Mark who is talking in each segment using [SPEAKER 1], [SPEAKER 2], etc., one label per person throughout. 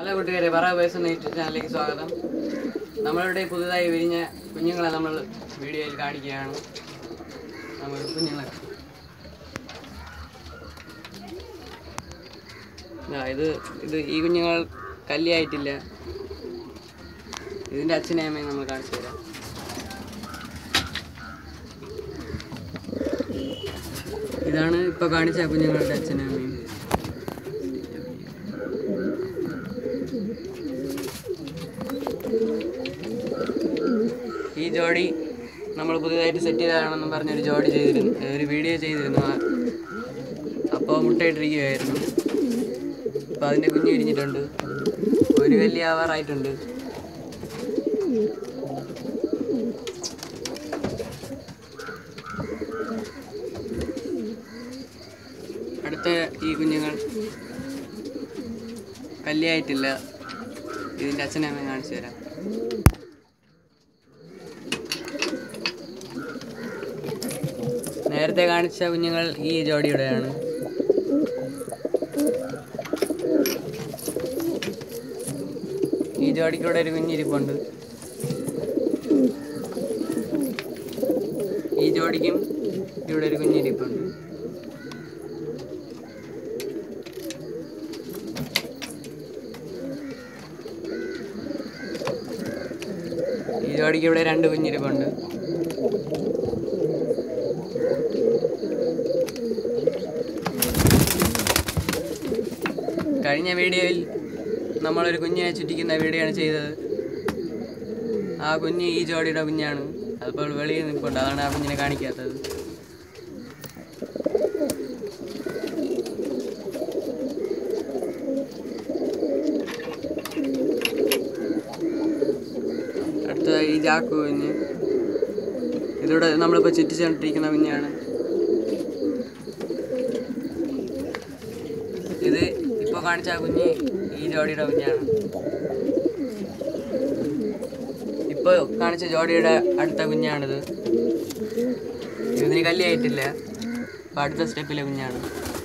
[SPEAKER 1] hello കൂട്ടുകാരെ പറ person YouTube ചാനലിലേക്ക് സ്വാഗതം നമ്മളിവിടെ പുതുതായി വിരിഞ്ഞ കുഞ്ഞുങ്ങളെ നമ്മൾ വീഡിയോയിൽ കാണിക്കുകയാണ് നമ്മൾ കുഞ്ഞുങ്ങളെ ആ, ഇത് ഇത് ഈ കുഞ്ഞുങ്ങൾ കല്ലിയായിട്ടില്ല ഇതിൻ്റെ അച്ഛനെയും അമ്മയും നമ്മൾ കാണിച്ചു തരാം ഇതാണ് ഇപ്പോൾ കാണിച്ച കുഞ്ഞുങ്ങളുടെ അച്ഛനും അമ്മയും ഈ ജോഡി നമ്മൾ പുതിയതായിട്ട് സെറ്റ് ചെയ്തതാണെന്നും പറഞ്ഞൊരു ജോഡി ചെയ്തിരുന്നു ഒരു വീഡിയോ ചെയ്തിരുന്നു ആ- അപ്പോൾ മുട്ടയിട്ടിരിക്കുകയായിരുന്നു അപ്പോൾ അതിൻ്റെ കുഞ്ഞ് വിരിഞ്ഞിട്ടുണ്ട് ഒരു വലിയ ആവാറായിട്ടുണ്ട് അടുത്ത ഈ കുഞ്ഞുങ്ങൾ കല്യായിട്ടില്ല ഇതിൻ്റെ അച്ഛനെ അമ്മയെ കാണിച്ചു തരാം നേരത്തെ കാണിച്ച കുഞ്ഞുങ്ങൾ ഈ ജോഡിയുടെയാണ് ഈ ജോഡിക്കൂടെ ഒരു കുഞ്ഞിരിപ്പുണ്ട് ഈ ജോഡിക്കും ഇവിടെ ഒരു കുഞ്ഞിരിപ്പുണ്ട് ഈ ജോഡിക്ക് ഇവിടെ രണ്ട് കുഞ്ഞിരിപ്പുണ്ട് കഴിഞ്ഞ വീഡിയോയിൽ നമ്മളൊരു കുഞ്ഞിനെ ചുറ്റിക്കുന്ന വീഡിയോ ആണ് ചെയ്തത് ആ കുഞ്ഞ് ഈ ജോഡിയുടെ കുഞ്ഞാണ് അതിപ്പോൾ വെളിയിൽ നിൽപ്പുണ്ട് അതാണ് ആ കുഞ്ഞിനെ കാണിക്കാത്തത് അടുത്തതായി ഈ ജാക്കു കുഞ്ഞ് ഇതിലൂടെ നമ്മളിപ്പോൾ ചുറ്റിച്ചുകൊണ്ടിരിക്കുന്ന കുഞ്ഞാണ് ഇത് ഇപ്പോൾ കാണിച്ച ആ കുഞ്ഞ് ഈ ജോഡിയുടെ കുഞ്ഞാണ് ഇപ്പോൾ കാണിച്ച ജോഡിയുടെ അടുത്ത കുഞ്ഞാണിത് ഇതിന് കല്ലിയായിട്ടില്ല അപ്പോൾ അടുത്ത സ്റ്റെപ്പിലെ കുഞ്ഞാണ്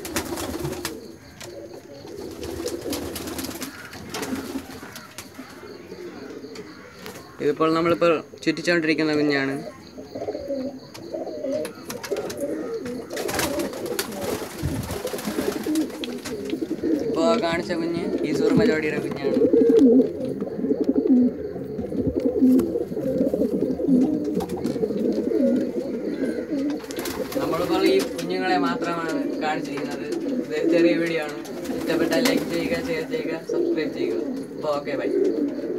[SPEAKER 1] ഇതിപ്പോൾ നമ്മളിപ്പോൾ ചുറ്റിച്ചുകൊണ്ടിരിക്കുന്ന കുഞ്ഞാണ് ഇപ്പോൾ കാണിച്ച കുഞ്ഞ് ഈ സൂർമ ജോഡിയുടെ കുഞ്ഞാണ് നമ്മളിപ്പോൾ ഈ കുഞ്ഞുങ്ങളെ മാത്രമാണ് കാണിച്ചിരിക്കുന്നത് ഇതൊരു ചെറിയ വീഡിയോ ആണ് ഇഷ്ടപ്പെട്ടാൽ ലൈക്ക് ചെയ്യുക ഷെയർ ചെയ്യുക സബ്സ്ക്രൈബ് ചെയ്യുക അപ്പോൾ ഓക്കെ ബൈ